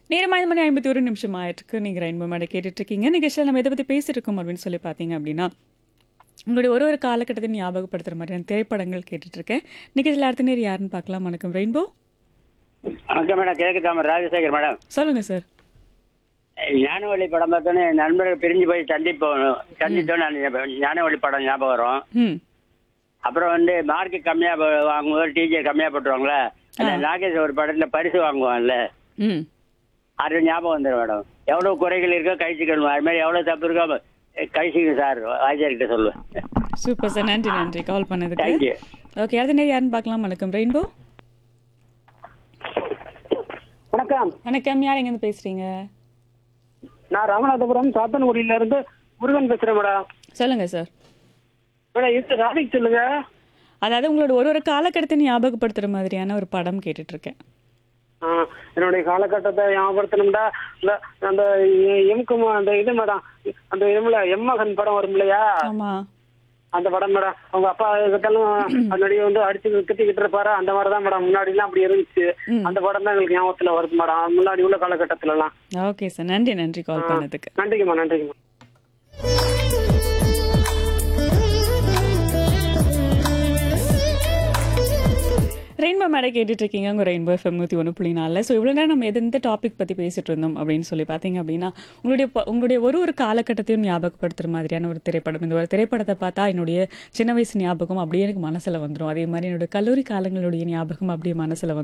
நேரம் ஐந்து மணி ஐம்பத்தி ஒரு நிமிஷம் ஆயிட்டுருக்கு நீங்கள் ரெயின்போ மேடை கேட்டுட்டு இருக்கீங்க நிகழ்ச்சியில் நம்ம எதை பற்றி பேசிட்டு இருக்கோம் அப்படின்னு சொல்லி பார்த்தீங்க அப்படின்னா உங்களுடைய ஒரு ஒரு காலகட்டத்தை ஞாபகப்படுத்துகிற மாதிரியான திரைப்படங்கள் கேட்டுட்டு இருக்கேன் நிகழ்ச்சியில் அடுத்த நேரம் யாருன்னு பார்க்கலாம் வணக்கம் ரெயின்போ வணக்கம் மேடம் கிழக்கு தாமர் ராஜசேகர் மேடம் சொல்லுங்க சார் ஞானவழி படம் பார்த்தோன்னே என் நண்பர்கள் பிரிஞ்சு போய் சந்திப்போம் சந்தித்தோன்னு ஞானவழி படம் ஞாபகம் வரும் ம் அப்புறம் வந்து மார்க் கம்மியாக வாங்கும்போது டீச்சர் கம்மியாக போட்டுருவாங்களே அந்த நாகேஷ் ஒரு படத்தில் பரிசு வாங்குவான்ல ம் அது ஞாபகம் வந்துடும் மேடம் எவ்வளோ குறைகள் இருக்கோ கழிச்சுக்கணும் அது மாதிரி எவ்வளோ தப்பு இருக்கோ கழிச்சிக்கணும் சார் ஆச்சாரிக்கிட்ட சொல்லுவேன் சூப்பர் சார் நன்றி நன்றி கால் பண்ணதுக்கு தேங்க்யூ ஓகே அடுத்த நேரம் யாருன்னு பார்க்கலாம் வணக்கம் ரெயின்போ வணக்கம் வணக்கம் யார் எங்கேருந்து பேசுறீங்க நான் ராமநாதபுரம் சாத்தன்குடியில இருந்து முருகன் பேசுறேன் மேடம் சொல்லுங்க சார் மேடம் இது ராணிக்கு சொல்லுங்க அதாவது உங்களோட ஒரு ஒரு காலகட்டத்தை ஞாபகப்படுத்துகிற மாதிரியான ஒரு படம் கேட்டுட்டு இருக்கேன் ஆ, என்னுடைய காலகட்டத்தை ஞாபகப்படுத்தணும்டா இந்த அந்த எம்கும் அந்த இது மேடம் அந்த எம்ல எம்மகன் படம் வரும் இல்லையா ஆமா அந்த படம் மேடம் அவங்க அப்பா கிட்டலும் முன்னாடி வந்து அடிச்சு கத்திக்கிட்டு இருப்பாரு அந்த மாதிரி தான் மேடம் முன்னாடி எல்லாம் அப்படி இருந்துச்சு ம். அந்த படம் தான் எங்களுக்கு ஞாபகத்துல வருது மேடம் முன்னாடி உள்ள காலகட்டத்துல எல்லாம் ஓகே சார் நன்றி நன்றி கால் பண்ணதுக்கு நன்றிங்கம்மா நன்றிங்கம்மா ரெயின்போ மேடை கேட்டுட்டு இருக்கீங்க உங்கள் ரெயின்போ எஃப்எம் நூற்றி ஒன்று புள்ளி நாலில் ஸோ இவ்வளோ நேரம் நம்ம எந்த டாபிக் பற்றி பேசிட்டு இருந்தோம் அப்படின்னு சொல்லி பார்த்தீங்க அப்படின்னா உங்களுடைய ப- உங்களுடைய ஒரு ஒரு காலகட்டத்தையும் ஞாபகப்படுத்துகிற மாதிரியான ஒரு திரைப்படம் இந்த ஒரு திரைப்படத்தை பார்த்தா என்னுடைய சின்ன வயசு ஞாபகம் அப்படியே எனக்கு மனசில் வந்துடும் அதே மாதிரி என்னோட கல்லூரி காலங்களுடைய ஞாபகம் அப்படியே மனசில் வந்துடும்